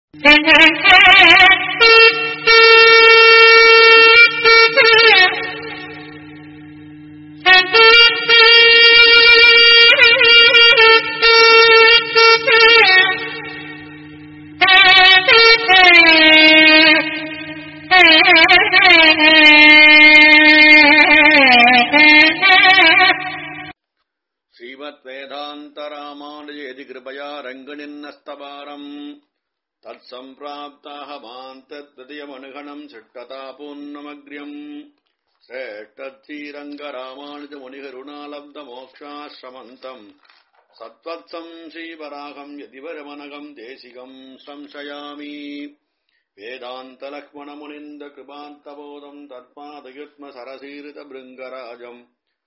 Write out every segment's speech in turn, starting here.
श्रीमद्वेदान्तरामानुजेति कृपया रङ्गनिन्नस्तवारम् तत्सम्प्राप्ताहमान्तद्वितीयमनुगणम् शिष्टतापूर्णमग्र्यम् श्रेष्ठश्रीरङ्गरामानुजमुनिगरुणालब्धमोक्षाश्रमन्तम् सत्त्वत्सम् श्रीवराहम् यदिवरमनगम् देशिकम् संशयामि वेदान्तलक्ष्मणमुनिन्दकृपान्तबोधम् तत्पादयुग्मसरसीरितभृङ्गराजम्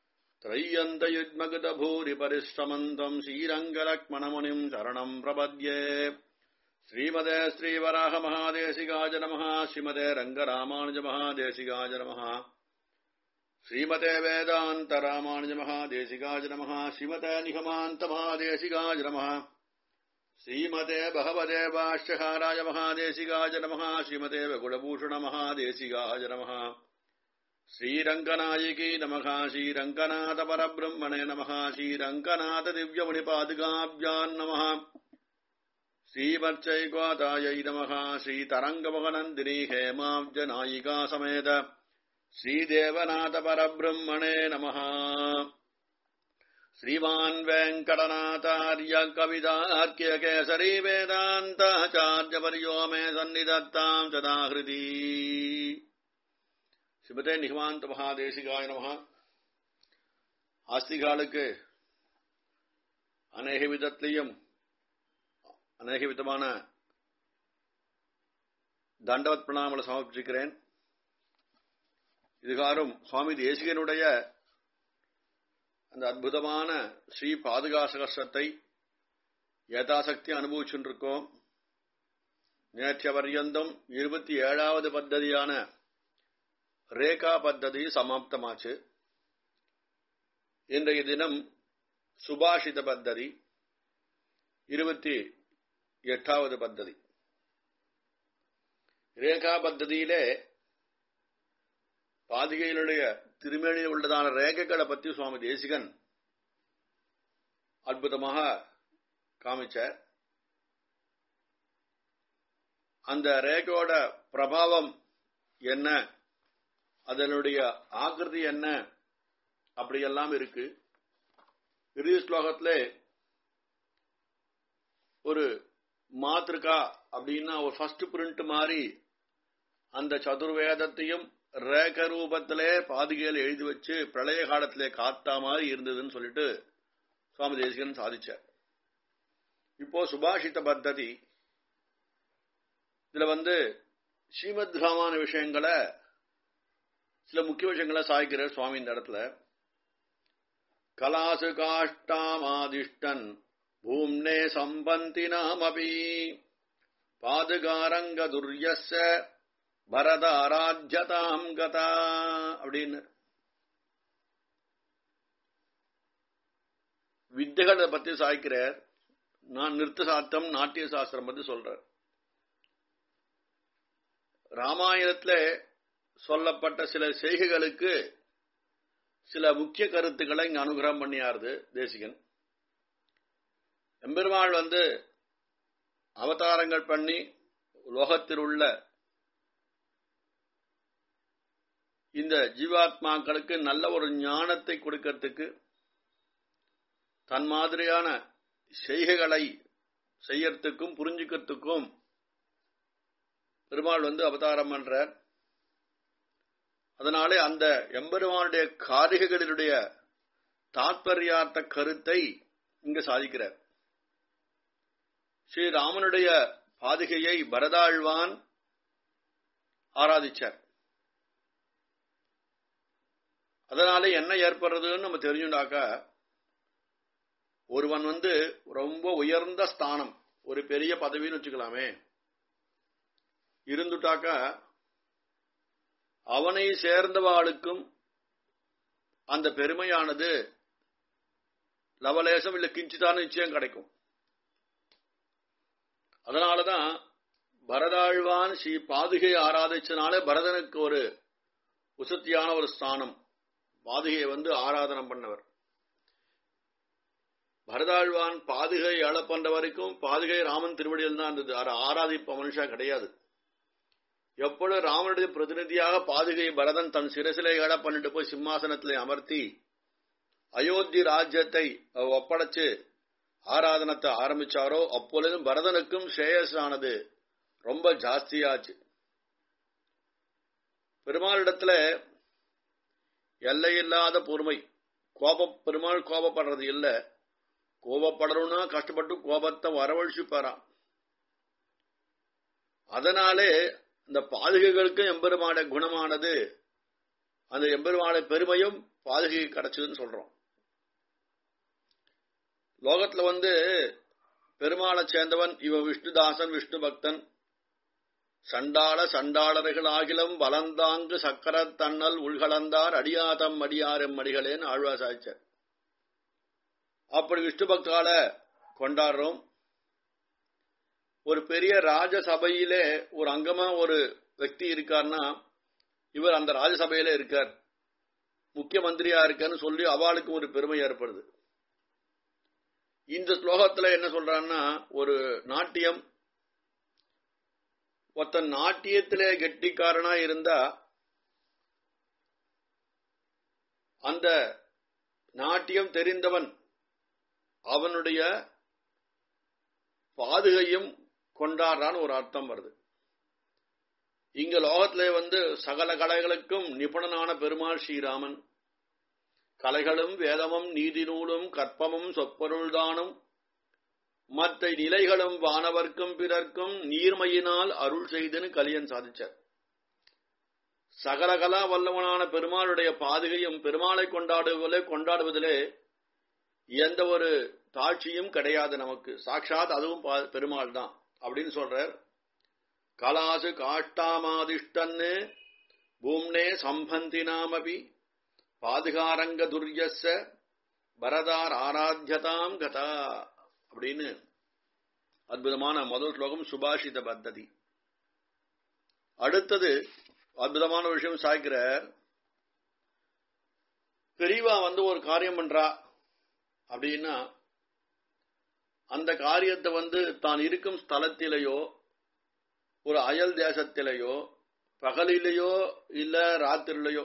त्रय्यन्तयुग्मगतभूरिपरिश्रमन्तम् श्रीरङ्गलक्ष्मणमुनिम् शरणम् प्रपद्ये श्रीमते श्रीवराहमहादेशिकाय नमः श्रीमते रङ्गरामानुजमहादेशिकाय नमः श्रीमते वेदान्तरामानुजमहादेशिकाय नमः श्रीमते निगमान्तमहादेशिकाय नमः श्रीमते भगवते भाष्यहाराय महादेशिकाय नमः श्रीमते वकुलभूषणमहादेशिकाय नमः श्रीरङ्गनायिकी नमः श्रीरङ्गनाथपरब्रह्मणे नमः श्रीरङ्गनाथदिव्यमुनिपादुकाभ्याम् नमः श्रीमच्चैकवातायै नमः श्रीतरङ्गमहनन्दिनी हेमाब्जनायिका समेत श्रीदेवनाथपरब्रह्मणे नमः श्रीमान् वेङ्कटनाथार्य कवितार्क्यकेसरी वेदान्ताचार्यपर्यो मे सन्निधत्ताम् सदाहृति சிவதே நிகமாந்த மகாதேசிகாய நம ஆஸ்திகாலுக்கு அநேக விதத்திலையும் அநேக விதமான தண்டவத் பிரணாமலை சமர்ப்பிக்கிறேன் இதுகாரும் சுவாமி தேசிகனுடைய அந்த அற்புதமான ஸ்ரீ பாதுகாசகத்தை யதாசக்தி அனுபவிச்சுருக்கோம் நேற்றைய பர்யந்தம் இருபத்தி ஏழாவது பத்ததியான ரேகா பத்ததி சமாப்தமாச்சு இன்றைய தினம் சுபாஷித பத்ததி இருபத்தி எட்டாவது பத்ததி ரேகா பத்ததியிலே பாதிகையினுடைய திருமேனியில் உள்ளதான ரேகைகளை பற்றி சுவாமி தேசிகன் அற்புதமாக காமிச்சார் அந்த ரேகையோட பிரபாவம் என்ன அதனுடைய ஆகிருதி என்ன அப்படியெல்லாம் இருக்கு இறுதி ஸ்லோகத்துல ஒரு மாத்திருக்கா அப்படின்னா ஒரு ஃபர்ஸ்ட் பிரிண்ட் மாதிரி அந்த சதுர்வேதத்தையும் ரேக ரூபத்திலே பாதுகையில் எழுதி வச்சு பிரளய காலத்திலே காத்தா மாதிரி இருந்ததுன்னு சொல்லிட்டு சுவாமி தேசிகன் சாதிச்சார் இப்போ சுபாஷித பத்ததி இதுல வந்து ஸ்ரீமத் ராமான விஷயங்களை சில முக்கிய விஷயங்களை சாய்க்கிறார் சுவாமி இந்த இடத்துல கலாசு காஷ்டாமாதிஷ்டன் பூம்னே சம்பந்தி நாமபி பாதுகாரங்க துர்யச பரதாராஜ்யதாம் கதா அப்படின்னு வித்தைகளை பத்தி சாய்க்கிறார் நான் நிறுத்த சாஸ்திரம் நாட்டிய சாஸ்திரம் பத்தி சொல்றார் ராமாயணத்துல சொல்லப்பட்ட சில செய்கைகளுக்கு சில முக்கிய கருத்துக்களை இங்க அனுகிரகம் பண்ணியாருது தேசிகன் எம்பெருமாள் வந்து அவதாரங்கள் பண்ணி லோகத்தில் உள்ள இந்த ஜீவாத்மாக்களுக்கு நல்ல ஒரு ஞானத்தை கொடுக்கறதுக்கு தன் மாதிரியான செய்கைகளை செய்யறதுக்கும் புரிஞ்சுக்கிறதுக்கும் பெருமாள் வந்து அவதாரம் பண்றார் அதனாலே அந்த எம்பெருமானுடைய காரிகைகளினுடைய தாத்பரியார்த்த கருத்தை இங்கு சாதிக்கிறார் ஸ்ரீராமனுடைய பாதுகையை பரதாழ்வான் ஆராதிச்சார் அதனால என்ன ஏற்படுறதுன்னு நம்ம தெரிஞ்சுட்டாக்கா ஒருவன் வந்து ரொம்ப உயர்ந்த ஸ்தானம் ஒரு பெரிய பதவின்னு வச்சுக்கலாமே இருந்துட்டாக்கா அவனை சேர்ந்தவாளுக்கும் அந்த பெருமையானது லவலேசம் இல்ல கிஞ்சிதான நிச்சயம் கிடைக்கும் அதனாலதான் பரதாழ்வான் ஸ்ரீ பாதுகை ஆராதிச்சனாலே பரதனுக்கு ஒரு உசத்தியான ஒரு ஸ்தானம் பாதுகையை வந்து ஆராதனம் பண்ணவர் பரதாழ்வான் பாதுகை அழ பண்ற வரைக்கும் பாதுகை ராமன் திருவடியில் தான் இருந்தது அதை ஆராதிப்ப மனுஷா கிடையாது எப்பொழுது ராமனுடைய பிரதிநிதியாக பாதுகை பரதன் தன் சிரசிலை எழ பண்ணிட்டு போய் சிம்மாசனத்திலே அமர்த்தி அயோத்தி ராஜ்யத்தை ஒப்படைச்சு ஆராதனத்தை ஆரம்பிச்சாரோ அப்பொழுதும் பரதனுக்கும் ஸ்ரேயஸானது ரொம்ப ஜாஸ்தியாச்சு பெருமாளிடத்துல எல்லையில்லாத பொறுமை கோப பெருமாள் கோபப்படுறது இல்ல கோபப்படணும்னா கஷ்டப்பட்டு கோபத்தை வரவழிச்சுப்பாராம் அதனாலே இந்த பாதுகைகளுக்கும் எம்பெருமான குணமானது அந்த எம்பெருமான பெருமையும் பாதுகை கிடைச்சதுன்னு சொல்றோம் லோகத்துல வந்து பெருமாளை சேர்ந்தவன் இவன் விஷ்ணுதாசன் விஷ்ணு பக்தன் சண்டாள சண்டாளர்கள் ஆகிலும் வளர்ந்தாங்கு சக்கர தன்னல் உள்கலந்தார் அடியாதம் அடியாரம் அடிகளேன்னு ஆழ்வா சாய்ச்சார் அப்படி விஷ்ணு பக்தால கொண்டாடுறோம் ஒரு பெரிய ராஜசபையிலே ஒரு அங்கமா ஒரு व्यक्ति இருக்கார்னா இவர் அந்த ராஜசபையில இருக்கார் முக்கிய மந்திரியா இருக்கான்னு சொல்லி அவளுக்கு ஒரு பெருமை ஏற்படுது இந்த ஸ்லோகத்துல என்ன சொல்றான்னா ஒரு நாட்டியம் ஒருத்தன் நாட்டியத்திலே கெட்டிக்காரனா இருந்தா அந்த நாட்டியம் தெரிந்தவன் அவனுடைய பாதுகையும் கொண்டாடுறான்னு ஒரு அர்த்தம் வருது இங்க லோகத்திலே வந்து சகல கலைகளுக்கும் நிபுணனான பெருமாள் ஸ்ரீராமன் கலைகளும் வேதமும் நீதி நூலும் கற்பமும் சொப்பொருள்தானும் மற்ற நிலைகளும் வானவர்க்கும் பிறர்க்கும் நீர்மையினால் அருள் செய்துன்னு கலியன் சாதிச்சார் சகலகலா வல்லவனான பெருமாளுடைய பாதுகையும் பெருமாளை கொண்டாடுவதிலே கொண்டாடுவதிலே எந்த ஒரு தாட்சியும் கிடையாது நமக்கு சாட்சாத் அதுவும் பெருமாள் தான் அப்படின்னு சொல்றார் கலாசு காஷ்டாமாதிஷ்டன்னு பூம்னே சம்பந்தினாமபி பாதுகாரங்க துர்யச பரதார் ஆராத்தியதாம் கதா அப்படின்னு அற்புதமான முதல் ஸ்லோகம் சுபாஷித பத்ததி அடுத்தது அற்புதமான விஷயம் சாய்க்கிறார் பெரியவா வந்து ஒரு காரியம் பண்றா அப்படின்னா அந்த காரியத்தை வந்து தான் இருக்கும் ஸ்தலத்திலேயோ ஒரு அயல் தேசத்திலேயோ பகலிலேயோ இல்ல ராத்திரிலேயோ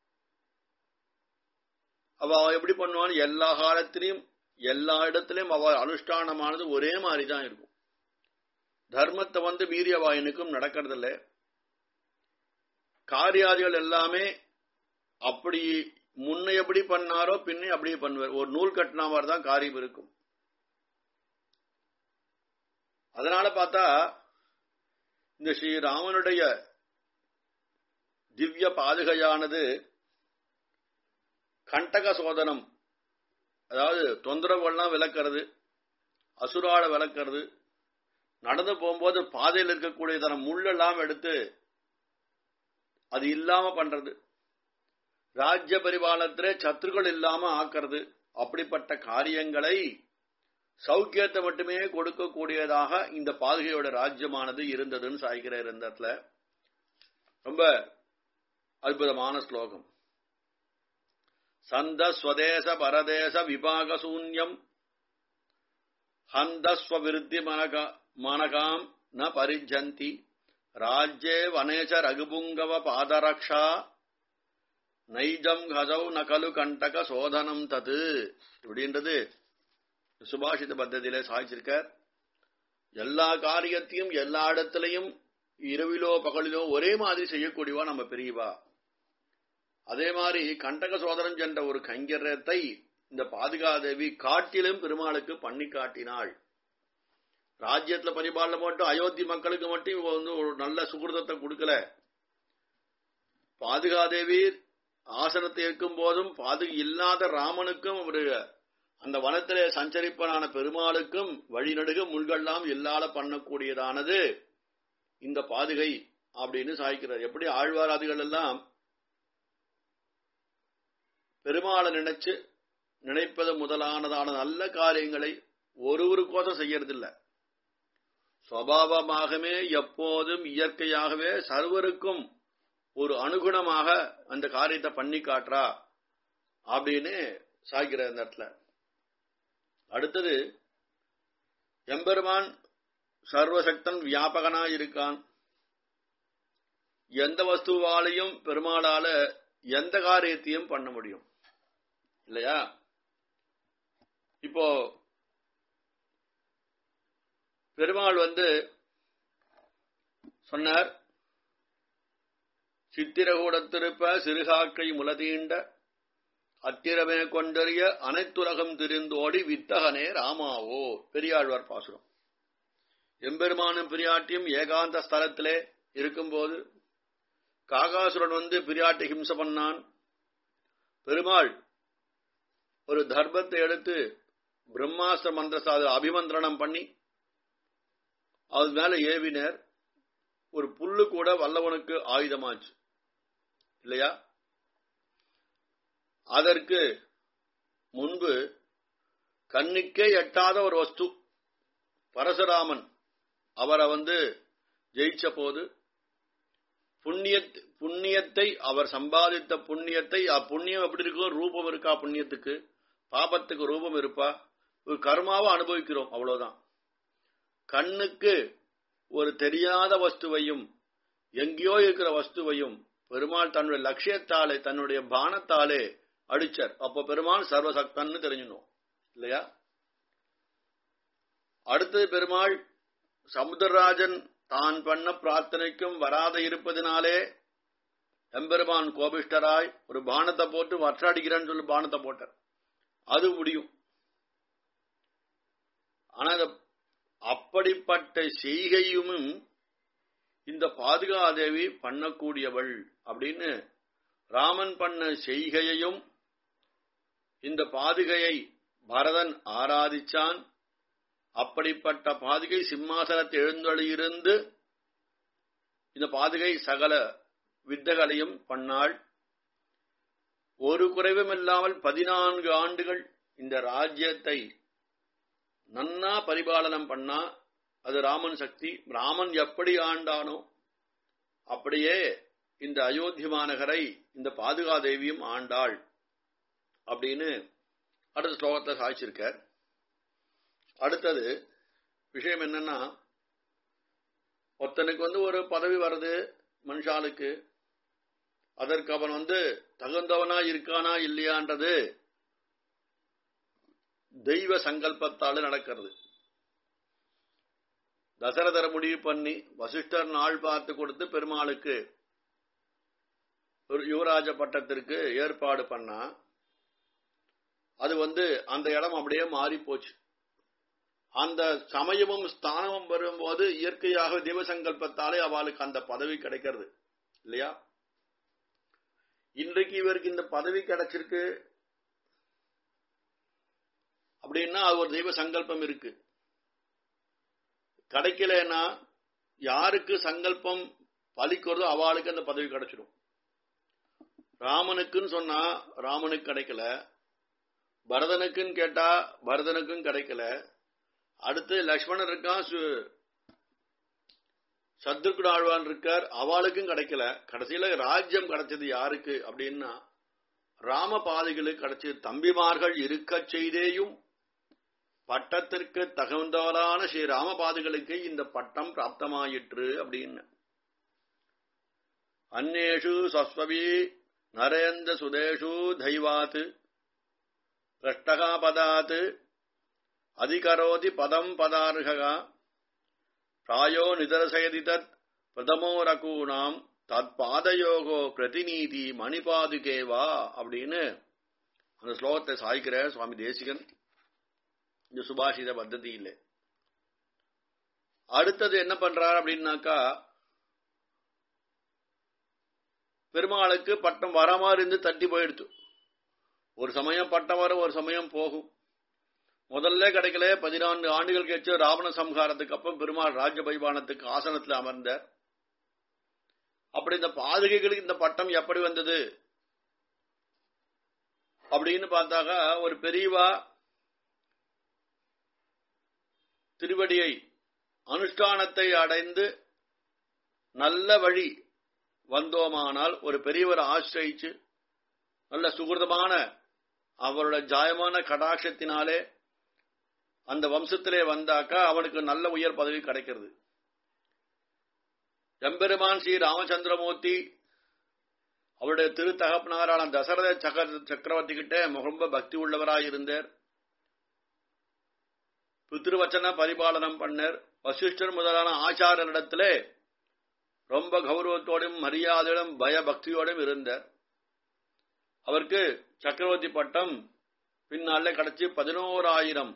அவ எப்படி பண்ணுவான்னு எல்லா காலத்திலையும் எல்லா இடத்திலையும் அவ அனுஷ்டானமானது ஒரே மாதிரி தான் இருக்கும் தர்மத்தை வந்து வீரியவாயனுக்கும் நடக்கிறதில்ல காரியாதிகள் எல்லாமே அப்படி முன்ன எப்படி பண்ணாரோ பின்னே அப்படியே பண்ணுவார் ஒரு நூல் கட்டினா மாதிரி தான் காரியம் இருக்கும் அதனால பார்த்தா இந்த ஸ்ரீராமனுடைய திவ்ய பாதுகையானது கண்டக சோதனம் அதாவது தொந்தரவுகள்லாம் விளக்கிறது அசுராட விளக்கிறது நடந்து போகும்போது பாதையில் இருக்கக்கூடிய தரம் முள்ளெல்லாம் எடுத்து அது இல்லாம பண்றது ராஜ்ய பரிபாலத்திலே சத்துருக்கள் இல்லாம ஆக்கிறது அப்படிப்பட்ட காரியங்களை சௌக்கியத்தை மட்டுமே கொடுக்கக்கூடியதாக இந்த பாதுகையோட ராஜ்யமானது இருந்ததுன்னு சாய்க்கிறார் இந்த இடத்துல ரொம்ப அற்புதமான ஸ்லோகம் சந்த ஸ்வதேச பரதேச விபாக சூன்யம் ஹந்தஸ்வ விருத்தி மனகா மனகாம் ந பரிஜந்தி ராஜ்யே வனேச ரகுபுங்கவ பாதரக்ஷா நைஜம் ஹசௌ நகலு கண்டக சோதனம் தது இப்படின்றது சுபாஷித பத்ததியில சாய்ச்சிருக்கார் எல்லா காரியத்தையும் எல்லா இடத்திலையும் இரவிலோ பகலிலோ ஒரே மாதிரி செய்யக்கூடியவா நம்ம பெரியவா அதே மாதிரி கண்டக சோதனம் சென்ற ஒரு கைங்கரத்தை இந்த பாதுகாதேவி காட்டிலும் பெருமாளுக்கு பண்ணி காட்டினாள் ராஜ்யத்துல பரிபாலனை மட்டும் அயோத்தி மக்களுக்கு மட்டும் இவ வந்து ஒரு நல்ல சுகிருதத்தை கொடுக்கல பாதுகாதேவி ஆசனத்தை இருக்கும் போதும் பாது இல்லாத ராமனுக்கும் ஒரு அந்த வனத்திலே சஞ்சரிப்பனான பெருமாளுக்கும் வழிநடுக முள்கள்லாம் இல்லாத பண்ணக்கூடியதானது இந்த பாதுகை அப்படின்னு சாய்க்கிறார் எப்படி ஆழ்வாராதிகள் எல்லாம் பெருமாளை நினைச்சு நினைப்பது முதலானதான நல்ல காரியங்களை ஒருவருக்கோசம் செய்யறதில்ல சுவாவமாகவே எப்போதும் இயற்கையாகவே சர்வருக்கும் ஒரு அனுகுணமாக அந்த காரியத்தை பண்ணி காட்டுறா அப்படின்னு சாய்கிற இந்த இடத்துல அடுத்தது எம்பெருமான் சர்வசக்தன் வியாபகனா இருக்கான் எந்த வஸ்துவாலையும் பெருமாளால எந்த காரியத்தையும் பண்ண முடியும் இல்லையா இப்போ பெருமாள் வந்து சொன்னார் சித்திரகூடத்திருப்ப சிறுகாக்கை முலதீண்ட அத்திரமே கொண்டறிய அனைத்துலகம் திரிந்தோடி வித்தகனே ராமாவோ பெரியாழ்வார் பாசுரம் எம்பெருமானும் பிரியாட்டியும் ஏகாந்த ஸ்தலத்திலே இருக்கும்போது காகாசுரன் வந்து பிரியாட்டை ஹிம்ச பண்ணான் பெருமாள் ஒரு தர்மத்தை எடுத்து பிரம்மாஸ்திர மந்திரசாத அபிமந்திரணம் பண்ணி அது மேல ஏவினர் ஒரு புல்லு கூட வல்லவனுக்கு ஆயுதமாச்சு இல்லையா அதற்கு முன்பு கண்ணுக்கே எட்டாத ஒரு வஸ்து பரசுராமன் அவரை வந்து ஜெயிச்ச போது புண்ணிய புண்ணியத்தை அவர் சம்பாதித்த புண்ணியத்தை அப்புண்ணியம் எப்படி இருக்கும் ரூபம் இருக்கா புண்ணியத்துக்கு பாபத்துக்கு ரூபம் இருப்பா ஒரு கர்மாவை அனுபவிக்கிறோம் அவ்வளவுதான் கண்ணுக்கு ஒரு தெரியாத வஸ்துவையும் எங்கேயோ இருக்கிற வஸ்துவையும் பெருமாள் தன்னுடைய லட்சியத்தாலே தன்னுடைய பானத்தாலே அடிச்சார் அப்போ பெருமாள் சர்வசக்தன்னு தெரிஞ்சிடணும் இல்லையா அடுத்தது பெருமாள் சமுத்திரராஜன் தான் பண்ண பிரார்த்தனைக்கும் வராத இருப்பதினாலே எம்பெருமான் கோபிஷ்டராய் ஒரு பானத்தை போட்டு வற்றாடிக்கிறேன்னு சொல்லி பானத்தை போட்டார் அது முடியும் ஆனா அப்படிப்பட்ட செய்கையும் இந்த பாதுகாதேவி பண்ணக்கூடியவள் அப்படின்னு ராமன் பண்ண செய்கையையும் இந்த பாதுகையை பரதன் ஆராதிச்சான் அப்படிப்பட்ட பாதுகை சிம்மாசனத்தை எழுந்தொழியிருந்து இந்த பாதுகை சகல வித்தைகளையும் பண்ணாள் ஒரு குறைவும் இல்லாமல் பதினான்கு ஆண்டுகள் இந்த ராஜ்யத்தை நன்னா பரிபாலனம் பண்ணா அது ராமன் சக்தி ராமன் எப்படி ஆண்டானோ அப்படியே இந்த அயோத்தி மாநகரை இந்த பாதுகாதேவியும் ஆண்டாள் அப்படின்னு அடுத்த ஸ்லோகத்தை சாய்ச்சிருக்கார் அடுத்தது விஷயம் என்னன்னா ஒருத்தனுக்கு வந்து ஒரு பதவி வருது மனுஷாளுக்கு அதற்கு அவன் வந்து தகுந்தவனா இருக்கானா இல்லையான்றது தெய்வ சங்கல்பத்தால நடக்கிறது தசரதர முடிவு பண்ணி வசிஷ்டர் நாள் பார்த்து கொடுத்து பெருமாளுக்கு ஒரு யுவராஜ பட்டத்திற்கு ஏற்பாடு பண்ணா அது வந்து அந்த இடம் அப்படியே மாறி போச்சு அந்த சமயமும் ஸ்தானமும் வரும்போது இயற்கையாக தெய்வசங்கல்பத்தாலே அவளுக்கு அந்த பதவி கிடைக்கிறது இல்லையா இன்றைக்கு இவருக்கு இந்த பதவி கிடைச்சிருக்கு அப்படின்னா அது ஒரு தெய்வ சங்கல்பம் இருக்கு கிடைக்கலன்னா யாருக்கு சங்கல்பம் பலிக்கிறதோ அவளுக்கு அந்த பதவி கிடைச்சிடும் ராமனுக்குன்னு சொன்னா ராமனுக்கு கிடைக்கல பரதனுக்குன்னு கேட்டா பரதனுக்கும் கிடைக்கல அடுத்து லக்ஷ்மணன் இருக்கான் சத்ருகுட ஆழ்வான் இருக்கார் அவளுக்கும் கிடைக்கல கடைசியில ராஜ்யம் கிடைச்சது யாருக்கு அப்படின்னா ராம பாதைகளுக்கு கிடைச்சது தம்பிமார்கள் இருக்க செய்தேயும் பட்டத்திற்கு தகுந்தவரான ஸ்ரீ ராமபாதுகளுக்கு இந்த பட்டம் பிராப்தமாயிற்று அப்படின்னு அந்நேஷு சஸ்வவி நரேந்திர சுதேஷு தெய்வாத் பிரஷ்டகா பதாத் அதிகரோதி பதம் பதார்ஹகா பிராயோ நிதர்சயதி தத் பிரதமோ ரகூணாம் தத் பாதயோகோ பிரதிநீதி மணிபாதுகேவா அப்படின்னு அந்த ஸ்லோகத்தை சாய்க்கிற சுவாமி தேசிகன் இந்த சுபாஷித பத்ததி இல்லை அடுத்தது என்ன பண்றார் அப்படின்னாக்கா பெருமாளுக்கு பட்டம் வரமாறு இருந்து தட்டி போயிடுத்து ஒரு சமயம் பட்டம் வரும் ஒரு சமயம் போகும் முதல்ல கிடைக்கல பதினான்கு ஆண்டுகள் கழிச்சு ராவண சம்ஹாரத்துக்கு அப்புறம் பெருமாள் ராஜ்ய பரிபாலனத்துக்கு ஆசனத்தில் அமர்ந்தார் அப்படி இந்த பாதுகைகளுக்கு இந்த பட்டம் எப்படி வந்தது அப்படின்னு பார்த்தாக்கா ஒரு பெரியவா திருவடியை அனுஷ்டானத்தை அடைந்து நல்ல வழி வந்தோமானால் ஒரு பெரியவர் ஆசிரியிச்சு நல்ல சுகிருதமான அவருடைய ஜாயமான கடாட்சத்தினாலே அந்த வம்சத்திலே வந்தாக்கா அவனுக்கு நல்ல உயர் பதவி கிடைக்கிறது எம்பெருமான் ஸ்ரீ ராமச்சந்திரமூர்த்தி அவருடைய திரு தகப்பனாரான தசரத சக்கர சக்கரவர்த்தி கிட்ட ரொம்ப பக்தி உள்ளவராய் இருந்தார் பித்ருவச்சன பரிபாலனம் பண்ணர் வசிஷ்டர் முதலான ஆச்சாரரிடத்திலே ரொம்ப கௌரவத்தோடும் மரியாதையோடும் பயபக்தியோடும் இருந்தார் அவருக்கு சக்கரவர்த்தி பட்டம் பின்னாலே கிடைச்சி பதினோராயிரம்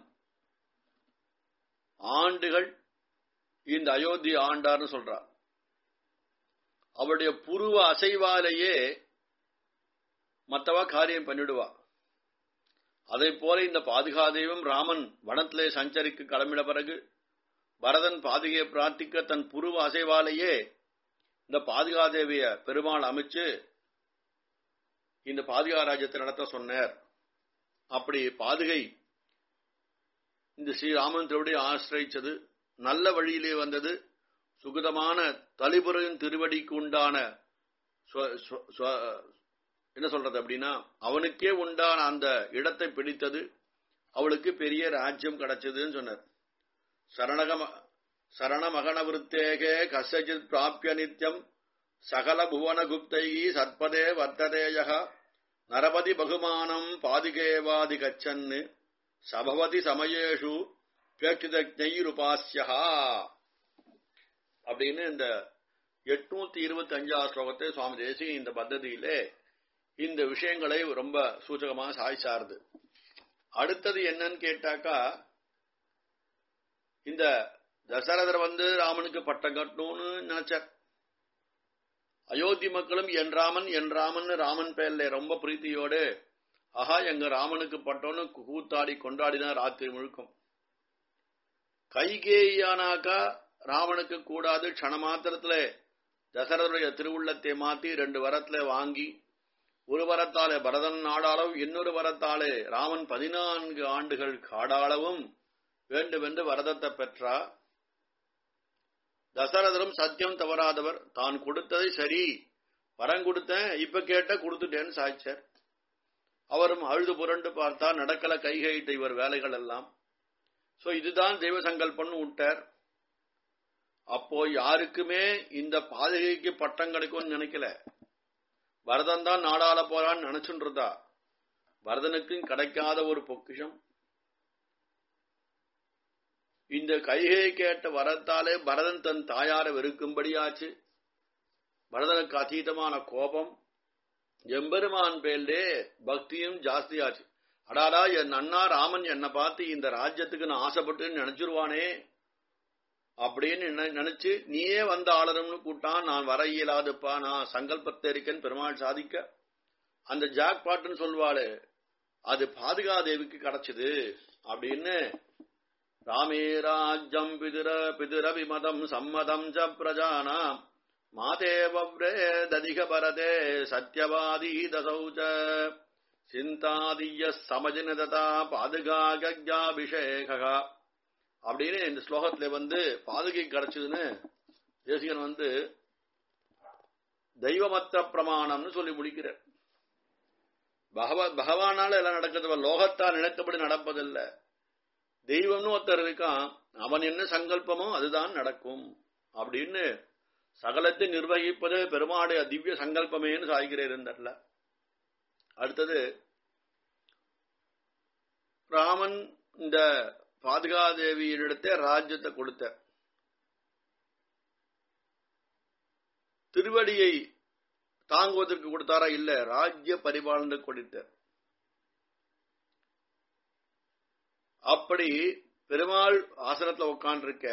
ஆண்டுகள் இந்த அயோத்தி ஆண்டார்னு சொல்றார் அவருடைய புருவ அசைவாலேயே மத்தவா காரியம் பண்ணிடுவா அதை போல இந்த பாதுகாதேவம் ராமன் வனத்திலே சஞ்சரிக்க கிளம்பிட பிறகு பரதன் பாதுகையை பிரார்த்திக்க தன் புருவ அசைவாலேயே இந்த பாதுகாதேவிய பெருமாள் அமைச்சு இந்த பாதுகா ராஜ்யத்தை நடத்த சொன்னார் அப்படி பாதுகை இந்த ஸ்ரீராமன் திருவடி ஆசிரிச்சது நல்ல வழியிலே வந்தது சுகதமான தலிபுரின் திருவடிக்கு உண்டான என்ன சொல்றது அப்படின்னா அவனுக்கே உண்டான அந்த இடத்தை பிடித்தது அவளுக்கு பெரிய ராஜ்யம் கிடைச்சதுன்னு சொன்னார் சரணக சரணமகன விருத்தேகே கசஜித் பிராபிய நித்யம் சகல புவன குப்தை சத்பதே வர்த்ததேய நரபதி பகுமானம் பாதிகேவாதி கச்சன்னு சபவதி சமயேஷு பேட்சிதஜைருபாசியா அப்படின்னு இந்த எட்நூத்தி இருபத்தி அஞ்சாவது ஸ்லோகத்தை சுவாமி தேசிக இந்த பத்ததியிலே இந்த விஷயங்களை ரொம்ப சூச்சகமாக சாய்ச்சாருது அடுத்தது என்னன்னு கேட்டாக்கா இந்த தசரதர் வந்து ராமனுக்கு பட்டம் கட்டணும்னு நினைச்சார் அயோத்தி மக்களும் என் ராமன் என் ராமன் ராமன் பேர்ல ரொம்ப பிரீத்தியோடு ஆஹா எங்க ராமனுக்கு பட்டோன்னு கூத்தாடி கொண்டாடினா ராத்திரி முழுக்கும் கைகேயானாக்கா ராவனுக்கு கூடாது க்ஷண மாத்திரத்துல தசரருடைய திருவுள்ளத்தை மாத்தி ரெண்டு வரத்துல வாங்கி ஒரு வரத்தாலே பரதன் நாடாளவும் இன்னொரு வரத்தாலே ராமன் பதினான்கு ஆண்டுகள் காடாளவும் வேண்டுமென்று வரதத்தை பெற்றா தசரதரும் சத்தியம் தவறாதவர் தான் கொடுத்ததை சரி வரம் கொடுத்தேன் இப்ப கேட்ட கொடுத்துட்டேன்னு சாய்ச்சார் அவரும் அழுது புரண்டு பார்த்தா நடக்கல கைகையிட்ட இவர் வேலைகள் எல்லாம் சோ இதுதான் தெய்வ சங்கல்பம்னு விட்டார் அப்போ யாருக்குமே இந்த பாதகைக்கு பட்டம் கிடைக்கும்னு நினைக்கல பரதன் தான் நாடாள போறான்னு நினைச்சுட்டு இருந்தா பரதனுக்கும் கிடைக்காத ஒரு பொக்கிஷம் இந்த கைகை கேட்ட வரத்தாலே பரதன் தன் தாயாரை வெறுக்கும்படியாச்சு பரதனுக்கு அதீதமான கோபம் எம்பெருமான் பேர்லே பக்தியும் ஜாஸ்தியாச்சு அடாடா என் அண்ணா ராமன் என்னை பார்த்து இந்த ராஜ்யத்துக்கு நான் ஆசைப்பட்டுன்னு நினைச்சிருவானே அப்படின்னு நினைச்சு நீயே வந்த ஆளணும்னு கூட்டான் நான் வர இயலாதுப்பா நான் சங்கல்பத்தை இருக்கேன் பெருமாள் சாதிக்க அந்த ஜாக் பாட்டுன்னு சொல்வாளு அது பாதுகாதேவிக்கு கிடைச்சது அப்படின்னு ராமே ராஜ்யம் பிதிர பிதிரவிமதம் சம்மதம் ச பிரஜானாம் மாதேவவ்ரே ததிக பரதே சத்யவாதி தசௌச்ச சிந்தாதிய சமஜினதா பாதுகாகியாபிஷேகா அப்படின்னு இந்த ஸ்லோகத்துல வந்து பாதுகை கிடைச்சதுன்னு தேசிகன் வந்து தெய்வமத்த பிரமாணம்னு சொல்லி முடிக்கிறார் பகவ பகவானால எல்லாம் நடக்கிறது லோகத்தால் நினைத்தபடி நடப்பதில்லை தெய்வம்னு ஒருத்தர் இருக்கான் அவன் என்ன சங்கல்பமோ அதுதான் நடக்கும் அப்படின்னு சகலத்தை நிர்வகிப்பது பெருமாடைய திவ்ய சங்கல்பமேன்னு சாய்கிறேன் இருந்தார்ல அடுத்தது ராமன் இந்த பாதுகாதேவியிடத்தே ராஜ்யத்தை கொடுத்தார் திருவடியை தாங்குவதற்கு கொடுத்தாரா இல்ல ராஜ்ய பரிபாலனை கொடுத்தார் அப்படி பெருமாள் ஆசனத்துல உட்காண்டிருக்க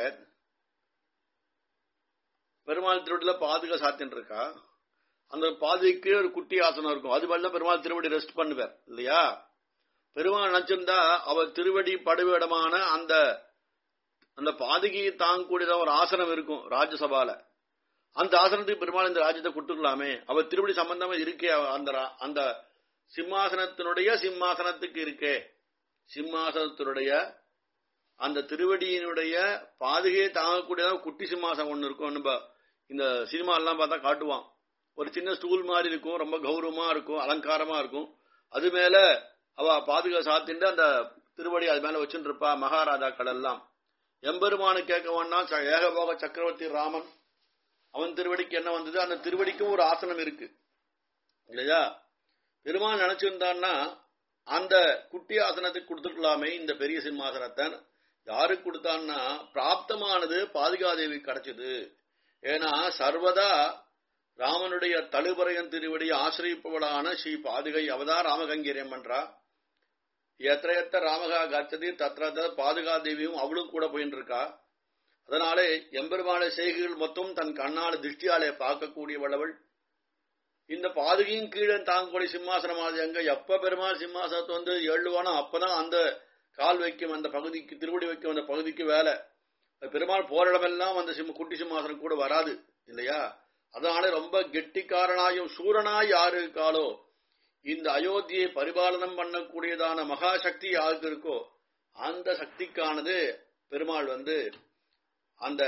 பெருமாள் திருவடியில பாதுகா சாத்தின் இருக்கா அந்த பாதுகைக்கு ஒரு குட்டி ஆசனம் இருக்கும் அது மாதிரி பெருமாள் திருவடி ரெஸ்ட் பண்ணுவார் இல்லையா பெருமாள் நினைச்சிருந்தா அவர் திருவடி படுவிடமான அந்த அந்த பாதுகையை தாங்கக்கூடிய ஒரு ஆசனம் இருக்கும் ராஜ்யசபால அந்த ஆசனத்துக்கு பெருமாள் இந்த ராஜ்யத்தை கொடுத்துக்கலாமே அவர் திருவடி சம்பந்தமா இருக்கே அந்த அந்த சிம்மாசனத்தினுடைய சிம்மாசனத்துக்கு இருக்கே சிம்மாசனத்தினுடைய அந்த திருவடியினுடைய பாதுகையை தாங்கக்கூடியதான் குட்டி சிம்மாசனம் ஒண்ணு இருக்கும் நம்ம இந்த சினிமா எல்லாம் பார்த்தா காட்டுவான் ஒரு சின்ன ஸ்டூல் மாதிரி இருக்கும் ரொம்ப கௌரவமா இருக்கும் அலங்காரமா இருக்கும் அது மேல அவ பாதுகா சாத்திட்டு அந்த திருவடி அது மேல வச்சுட்டு இருப்பா மகாராஜாக்கள் எல்லாம் எம்பெருமானு கேட்க வேணா ச- ஏகபோக சக்கரவர்த்தி ராமன் அவன் திருவடிக்கு என்ன வந்தது அந்த திருவடிக்கும் ஒரு ஆசனம் இருக்கு இல்லையா பெருமாள் நினைச்சிருந்தான்னா அந்த குட்டி ஆசனத்துக்கு கொடுத்துருக்கலாமே இந்த பெரிய சிம்மாசனத்தை யாருக்கு கொடுத்தான்னா பிராப்தமானது பாதுகாதேவி கிடைச்சது ஏன்னா சர்வதா ராமனுடைய தழுபரையன் திருவடி ஆசிரியப்பவளான ஸ்ரீ பாதுகை அவதான் ராமகங்கீரியம் பண்றா எத்த எத்த ராமகா கச்சதி தத்ர பாதுகா தேவியும் அவளும் கூட போயின்னு இருக்கா அதனாலே எம்பெருமான செய்கைகள் மொத்தம் தன் கண்ணால திருஷ்டியாலே பார்க்கக்கூடியவளவள் இந்த பாதுகையும் கீழே தாங்கக்கூடிய சிம்மாசனமானது எங்க எப்ப பெருமாள் சிம்மாசனத்தை வந்து எழுவானோ அப்பதான் அந்த கால் வைக்கும் அந்த பகுதிக்கு திருவடி வைக்கும் அந்த பகுதிக்கு வேலை பெருமாள் போற இடமெல்லாம் அந்த சிம்ம குட்டி சிம்மாசனம் கூட வராது இல்லையா அதனால ரொம்ப கெட்டிக்காரனாயும் சூரனாய் யாரு இருக்காளோ இந்த அயோத்தியை பரிபாலனம் பண்ணக்கூடியதான மகாசக்தி யாருக்கு இருக்கோ அந்த சக்திக்கானது பெருமாள் வந்து அந்த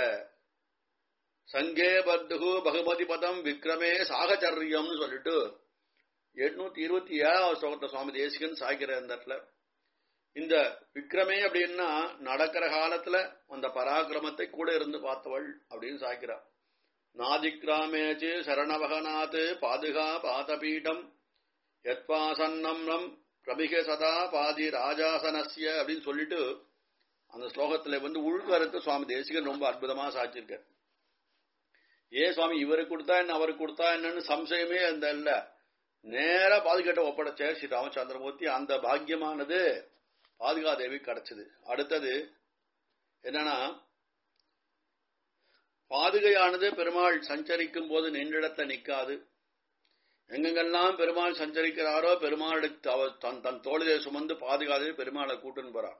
சங்கே பத்துகு பகுமதி பதம் விக்ரமே சாகச்சரியம்னு சொல்லிட்டு எட்நூத்தி இருபத்தி ஏழாவது ஸ்லோகத்தை சுவாமி தேசிகன் சாய்க்கிற இந்த இடத்துல இந்த விக்ரமே அப்படின்னா நடக்கிற காலத்துல அந்த பராக்கிரமத்தை கூட இருந்து பார்த்தவள் அப்படின்னு சாய்க்கிறார் நாதிக்ராமேச்சு சரணவகநாத் பாதுகா பாதபீடம் யத்வாசன்னம் நம் பிரமிக சதா பாதி ராஜாசனஸ்ய அப்படின்னு சொல்லிட்டு அந்த ஸ்லோகத்துல வந்து உள்கருத்து சுவாமி தேசிகன் ரொம்ப அற்புதமா சாச்சிருக்கார் ஏ சுவாமி இவருக்கு கொடுத்தா என்ன அவருக்கு கொடுத்தா என்னன்னு சம்சயமே அந்த இல்ல நேரா பாதுகாட்ட ஒப்படைச்ச ஸ்ரீ ராமச்சந்திரமூர்த்தி அந்த பாக்கியமானது பாதுகாதேவி கிடைச்சது அடுத்தது என்னன்னா பாதுகையானது பெருமாள் சஞ்சரிக்கும் போது நின்றிடத்த நிக்காது எங்கெங்கெல்லாம் பெருமாள் சஞ்சரிக்கிறாரோ பெருமாளுக்கு அவ- தன் தன் தோளிலே சுமந்து பாதுகாதேவி பெருமாளை கூட்டுன்னு போறார்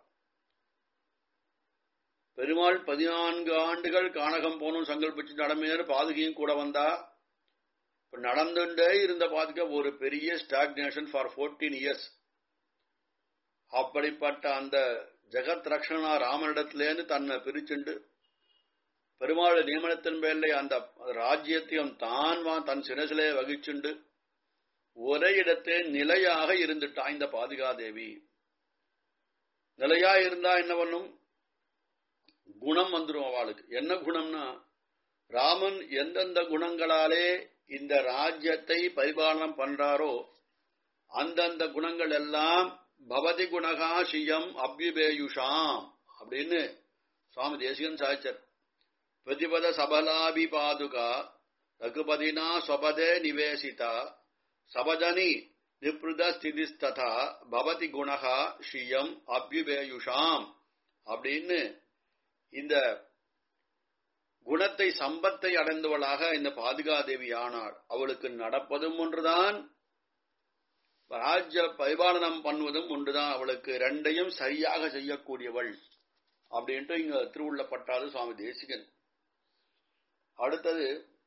பெருமாள் பதினான்கு ஆண்டுகள் கானகம் போனும் சங்கல்பிச்சு நடமேறு பாதுகையும் கூட வந்தா இப்ப நடந்துட்டே இருந்த பாதுகா ஒரு பெரிய ஸ்டாக்னேஷன் ஃபார் 14 இயர்ஸ் அப்படிப்பட்ட அந்த ஜெகத் ரக்ஷணா ராமனிடத்திலேருந்து தன்னை பிரிச்சுண்டு பெருமாள் நியமனத்தின் பேர்ல அந்த ராஜ்யத்தையும் தான் வா- தன் சிரசிலே வகிச்சுண்டு ஒரே இடத்தே நிலையாக இருந்துட்டா இந்த பாதுகாதேவி நிலையா இருந்தா என்ன பண்ணும் குணம் வந்துடும் அவளுக்கு என்ன குணம்னா ராமன் எந்தெந்த குணங்களாலே இந்த ராஜ்யத்தை பரிபாலனம் பண்றாரோ அந்தந்த குணங்கள் எல்லாம் பவதி குணகா சியம் அபியுபேயுஷாம் அப்படின்னு சுவாமி தேசிகன் சாய்ச்சர் பிரதிபத சபலாபி பாதுகா ரகுபதினா ஸ்வபதே நிவேசிதா சபதனி நிப்ருத ஸ்திதிஸ்ததா பவதி குணகா ஸ்ரீயம் அபியுபேயுஷாம் அப்படின்னு இந்த குணத்தை சம்பத்தை அடைந்தவளாக இந்த பாதுகாதேவி ஆனாள் அவளுக்கு நடப்பதும் ஒன்றுதான் ராஜ்ய பரிபாலனம் பண்ணுவதும் ஒன்றுதான் அவளுக்கு ரெண்டையும் சரியாக செய்யக்கூடியவள் அப்படின்ட்டு இங்க திருவுள்ளப்பட்டாது சுவாமி தேசிகன் அடுத்தது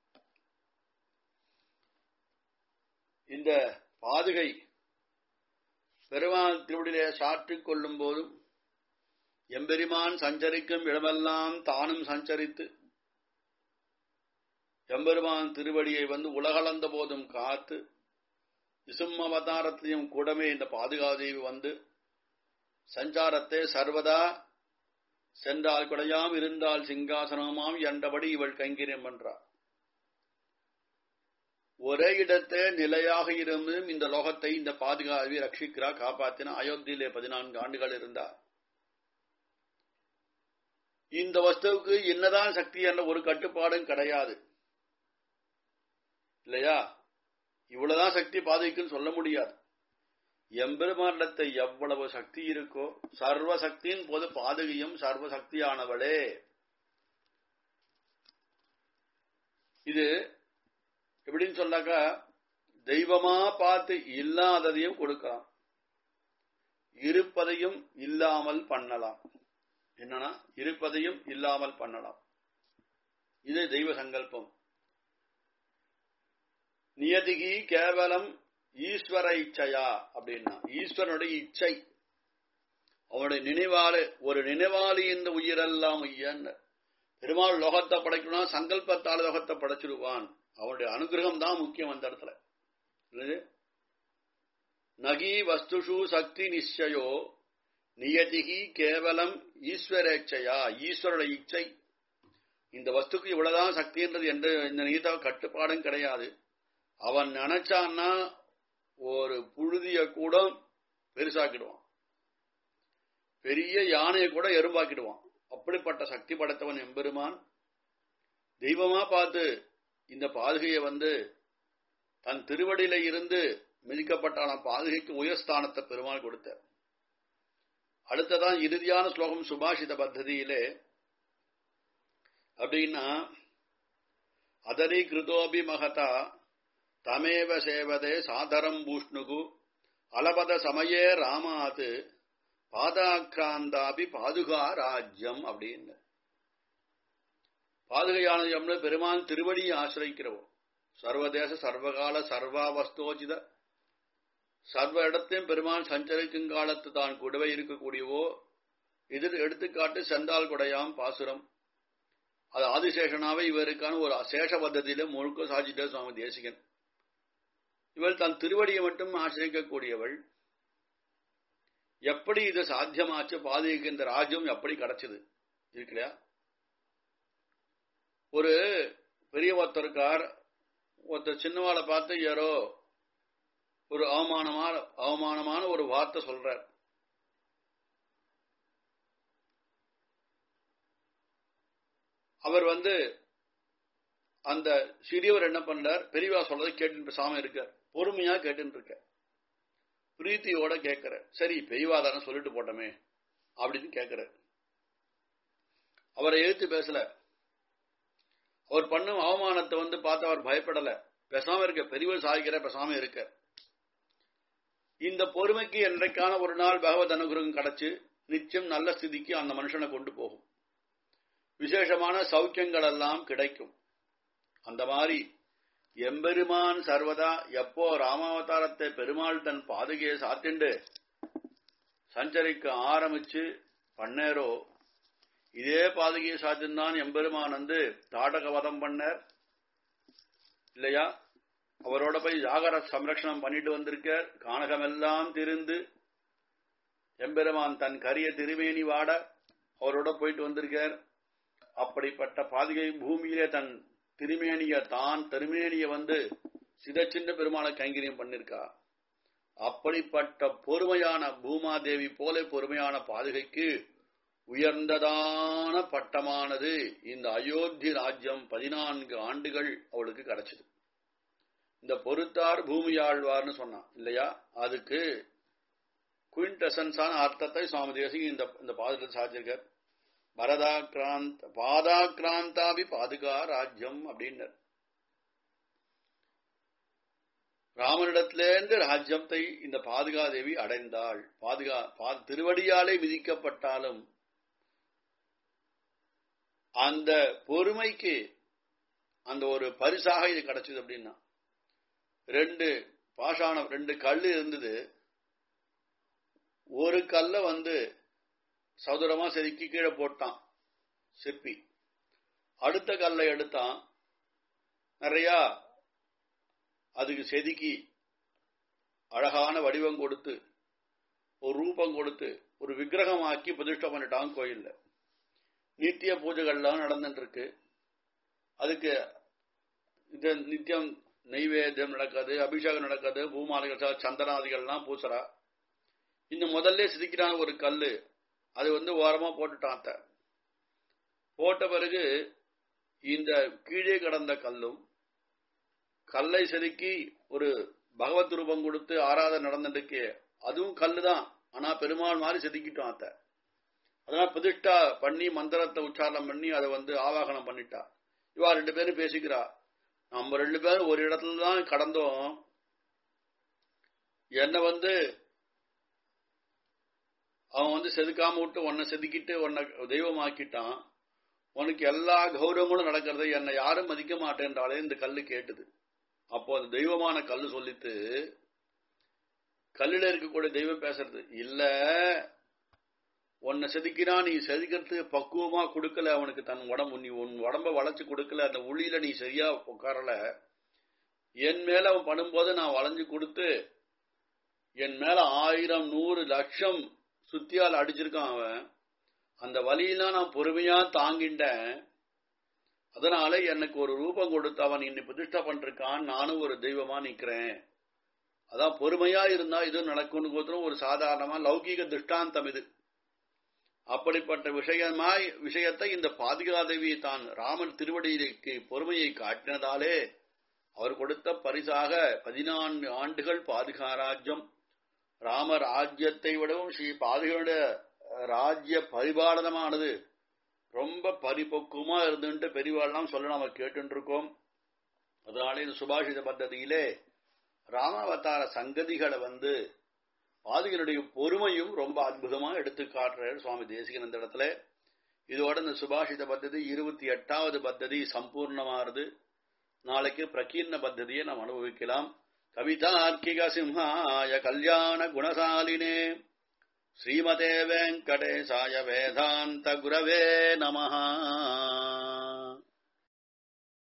இந்த பாதுகை பெருமாள் திருவடியிலே சாற்றிக் கொள்ளும் போதும் எம்பெருமான் சஞ்சரிக்கும் இடமெல்லாம் தானும் சஞ்சரித்து எம்பெருமான் திருவடியை வந்து உலகளந்த போதும் காத்து விசும் அவதாரத்திலையும் கூடமே இந்த பாதுகாதேவி வந்து சஞ்சாரத்தை சர்வதா சென்றால் குடையாம் இருந்தால் சிங்காசனமாம் என்றபடி இவள் கைங்கரியம் பண்றார் ஒரே இடத்தே நிலையாக இருந்தும் இந்த லோகத்தை இந்த பாதுகாவி ரட்சிக்கிறா காப்பாத்தினா அயோத்தியிலே பதினான்கு ஆண்டுகள் இருந்தார் இந்த வஸ்துவுக்கு என்னதான் சக்தி என்ற ஒரு கட்டுப்பாடும் கிடையாது இல்லையா இவ்வளவுதான் சக்தி பாதுகைக்குன்னு சொல்ல முடியாது எம்பெருமானிடத்தை எவ்வளவு சக்தி இருக்கோ சர்வ சக்தியின் போது பாதுகையும் சர்வ சக்தியானவளே இது எப்படின்னு சொன்னாக்கா தெய்வமா பார்த்து இல்லாததையும் கொடுக்கலாம் இருப்பதையும் இல்லாமல் பண்ணலாம் என்னன்னா இருப்பதையும் இல்லாமல் பண்ணலாம் இது தெய்வ சங்கல்பம் நியதிகி கேவலம் ஈஸ்வர இச்சையா அப்படின்னா ஈஸ்வரனுடைய இச்சை அவனுடைய நினைவாளு ஒரு நினைவாளி இந்த உயிரெல்லாம் உய்யன்னு பெருமாள் லோகத்தை படைக்கணும்னா சங்கல்பத்தால் லோகத்தை படைச்சிருவான் அவனுடைய அனுகிரகம் தான் முக்கியம் அந்த இடத்துல என்னது? நகி வஸ்துஷு சக்தி நிச்சயோ நியதிகி கேவலம் ஈஸ்வரேச்சையா ஈஸ்வரோட இச்சை இந்த வஸ்துக்கு இவ்வளவுதான் சக்தின்றது என்ற இந்த நீத கட்டுப்பாடும் கிடையாது அவன் நினைச்சான்னா ஒரு புழுதிய கூட பெருசாக்கிடுவான் பெரிய யானையை கூட எறும்பாக்கிடுவான் அப்படிப்பட்ட சக்தி படைத்தவன் எம்பெருமான் தெய்வமா பார்த்து இந்த பாதுகையை வந்து தன் திருவடியில இருந்து மிதிக்கப்பட்டான பாதுகைக்கு உயர்ஸ்தானத்தை பெருமாள் கொடுத்தார் அடுத்ததான் இறுதியான ஸ்லோகம் சுபாஷித பத்ததியிலே அப்படின்னா அதரி கிருதோபி மகதா தமேவ சேவதே சாதரம் பூஷ்ணுகு அலபத சமயே ராமாத் பாதாக்கிராந்தாபி பாதுகா ராஜ்யம் அப்படின்னு பாதுகையானது எம்னு பெருமான் திருவடியை ஆசிரிக்கிறவோ சர்வதேச சர்வகால சர்வாவஸ்தோஜித சர்வ இடத்தையும் பெருமான் சஞ்சரிக்கும் காலத்து தான் கூடவே இருக்கக்கூடியவோ இது எடுத்துக்காட்டு செந்தால் கொடையாம் பாசுரம் அது ஆதிசேஷனாவே இவருக்கான ஒரு சேஷ பத்தத்தில முழுக்க சாஜிட்ட சுவாமி தேசிகன் இவள் தன் திருவடியை மட்டும் ஆசிரியக்கக்கூடியவள் எப்படி இது சாத்தியமாச்சு பாதிக்கு இந்த ராஜ்யம் எப்படி கிடைச்சது இருக்குல்லையா ஒரு பெரிய ஒருத்தருக்கார் ஒருத்தர் சின்னவாளை பார்த்து யாரோ ஒரு அவமானமான அவமானமான ஒரு வார்த்தை சொல்றார் அவர் வந்து அந்த சிறியவர் என்ன பண்றார் பெரியவா சொல்றதை கேட்டு பேசாம இருக்கார் பொறுமையா கேட்டுன்னு இருக்க பிரீத்தியோட கேட்கிற சரி பெரியவா தானே சொல்லிட்டு போட்டோமே அப்படின்னு கேட்கிறார் அவரை எழுத்து பேசல அவர் பண்ணும் அவமானத்தை வந்து பார்த்து அவர் பயப்படல பேசாம இருக்க பெரியவர் சாகிற பேசாம இருக்க இந்த பொறுமைக்கு என்றைக்கான ஒரு நாள் பகவத் அனுகிரகம் கிடைச்சு நிச்சயம் நல்ல ஸ்திதிக்கு அந்த மனுஷனை கொண்டு போகும் விசேஷமான சௌக்கியங்கள் எல்லாம் கிடைக்கும் அந்த மாதிரி எம்பெருமான் சர்வதா எப்போ ராமாவதாரத்தை பெருமாள் தன் பாதுகையை சாத்திண்டு சஞ்சரிக்க ஆரம்பிச்சு பண்ணேரோ இதே பாதுகையை சாத்தின்தான் எம்பெருமான் வந்து தாடக வதம் பண்ணார் இல்லையா அவரோட போய் ஜாகர சம்ரக்ஷணம் பண்ணிட்டு வந்திருக்கார் கானகமெல்லாம் திருந்து எம்பெருமான் தன் கரிய திருமேனி வாட அவரோட போயிட்டு வந்திருக்கார் அப்படிப்பட்ட பாதுகை பூமியிலே தன் திருமேனிய தான் திருமேனிய வந்து சிதச்சின்ன பெருமான கைங்கரியம் பண்ணிருக்கா அப்படிப்பட்ட பொறுமையான பூமாதேவி போல பொறுமையான பாதுகைக்கு உயர்ந்ததான பட்டமானது இந்த அயோத்தி ராஜ்யம் பதினான்கு ஆண்டுகள் அவளுக்கு கிடைச்சது இந்த பொறுத்தார் பூமியாழ்வார்னு சொன்னான் இல்லையா அதுக்கு குயின்டெசன்ஸான அர்த்தத்தை சுவாமி தேசிக இந்த இந்த பாதத்தை சாதிச்சிருக்கார் பரதாக்கிராந்த் பாதாக்கிராந்தாபி பாதுகா ராஜ்யம் அப்படின்னர் ராமனிடத்திலேருந்து ராஜ்யத்தை இந்த பாதுகாதேவி அடைந்தாள் பாதுகா திருவடியாலே விதிக்கப்பட்டாலும் அந்த பொறுமைக்கு அந்த ஒரு பரிசாக இது கிடைச்சது அப்படின்னா ரெண்டு பாஷாணம் ரெண்டு கல் இருந்தது ஒரு கல்ல வந்து சதுரமா செதுக்கி கீழே போட்டான் சிற்பி அடுத்த கல்லை எடுத்தான் நிறைய அதுக்கு செதுக்கி அழகான வடிவம் கொடுத்து ஒரு ரூபம் கொடுத்து ஒரு விக்கிரகமாக்கி பிரதிஷ்டை பண்ணிட்டான் கோயில்ல நித்திய பூஜைகள்லாம் நடந்துட்டு இருக்கு அதுக்கு இது நித்தியம் நெய்வேத்தியம் நடக்காது அபிஷேகம் நடக்காது பூமாலைகள் சந்தனாதிகள்லாம் பூசறா இந்த முதல்ல செதுக்கிறான ஒரு கல்லு அது வந்து ஓரமா போட்டுட்டான் அத்த போட்ட பிறகு இந்த கீழே கடந்த கல்லும் கல்லை செதுக்கி ஒரு பகவத் ரூபம் கொடுத்து ஆராதனை நடந்துட்டு அதுவும் கல்லு தான் ஆனா பெருமாள் மாதிரி செதுக்கிட்டோம் அத்த அதனால பிரதிஷ்டா பண்ணி மந்திரத்தை உச்சாரணம் பண்ணி அதை வந்து ஆவாகனம் பண்ணிட்டா இவா ரெண்டு பேரும் பேசிக்கிறா நம்ம ரெண்டு பேரும் ஒரு இடத்துல தான் கடந்தோம் என்ன வந்து அவன் வந்து செதுக்காம விட்டு உன்னை செதுக்கிட்டு உன்னை தெய்வமாக்கிட்டான் உனக்கு எல்லா கௌரவங்களும் நடக்கிறது என்னை யாரும் மதிக்க மாட்டேன்றாலே இந்த கல்லு கேட்டுது அப்போ அந்த தெய்வமான கல்லு சொல்லித்து கல்லுல இருக்கக்கூடிய தெய்வம் பேசுறது இல்ல உன்னை செதுக்கினா நீ செதுக்கிறதுக்கு பக்குவமா கொடுக்கல அவனுக்கு தன் உடம்பு நீ உன் உடம்ப வளைச்சு கொடுக்கல அந்த உளியில நீ சரியா உட்காரல என் மேல அவன் பண்ணும்போது நான் வளைஞ்சு கொடுத்து என் மேல ஆயிரம் நூறு லட்சம் சுத்தியால் அடிச்சிருக்கான் அவன் அந்த வலியெல்லாம் நான் பொறுமையா தாங்கிட்டேன் அதனால எனக்கு ஒரு ரூபம் கொடுத்து அவன் இன்னை பிரதிஷ்டா பண்ணிருக்கான் நானும் ஒரு தெய்வமா நிக்கிறேன் அதான் பொறுமையா இருந்தா இது நடக்கும்னு கோத்திரம் ஒரு சாதாரணமா லௌகீக திருஷ்டாந்தம் இது அப்படிப்பட்ட விஷயமாய் விஷயத்தை இந்த பாதுகாதேவி தான் ராமன் திருவடியிற்கு பொறுமையை காட்டினதாலே அவர் கொடுத்த பரிசாக பதினான்கு ஆண்டுகள் பாதுகாராஜ்யம் ராம ராஜ்யத்தை விடவும் ஸ்ரீ பாதுகளுடைய ராஜ்ய பரிபாலனமானது ரொம்ப பரிபக்குவமா இருந்துட்டு பெரியவாள்லாம் சொல்ல நம்ம கேட்டு இருக்கோம் அதனால இந்த சுபாஷித பద్ధதியிலே ராமாவதார சங்கதிகளை வந்து பாதிகளுடைய பொறுமையும் ரொம்ப அற்புதமா எடுத்து காட்டுறாரு சுவாமி தேசிகன் இந்த இடத்துல இதோட இந்த சுபாஷித பத்ததி இருபத்தி எட்டாவது பத்ததி சம்பூர்ணமானது நாளைக்கு பிரகீர்ண பத்ததியை நாம் அனுபவிக்கலாம் கவிதார்க்கிக சிம்ஹாய கல்யாண குணசாலினே ஸ்ரீமதே வெங்கடேசாய வேதாந்த குரவே நமஹா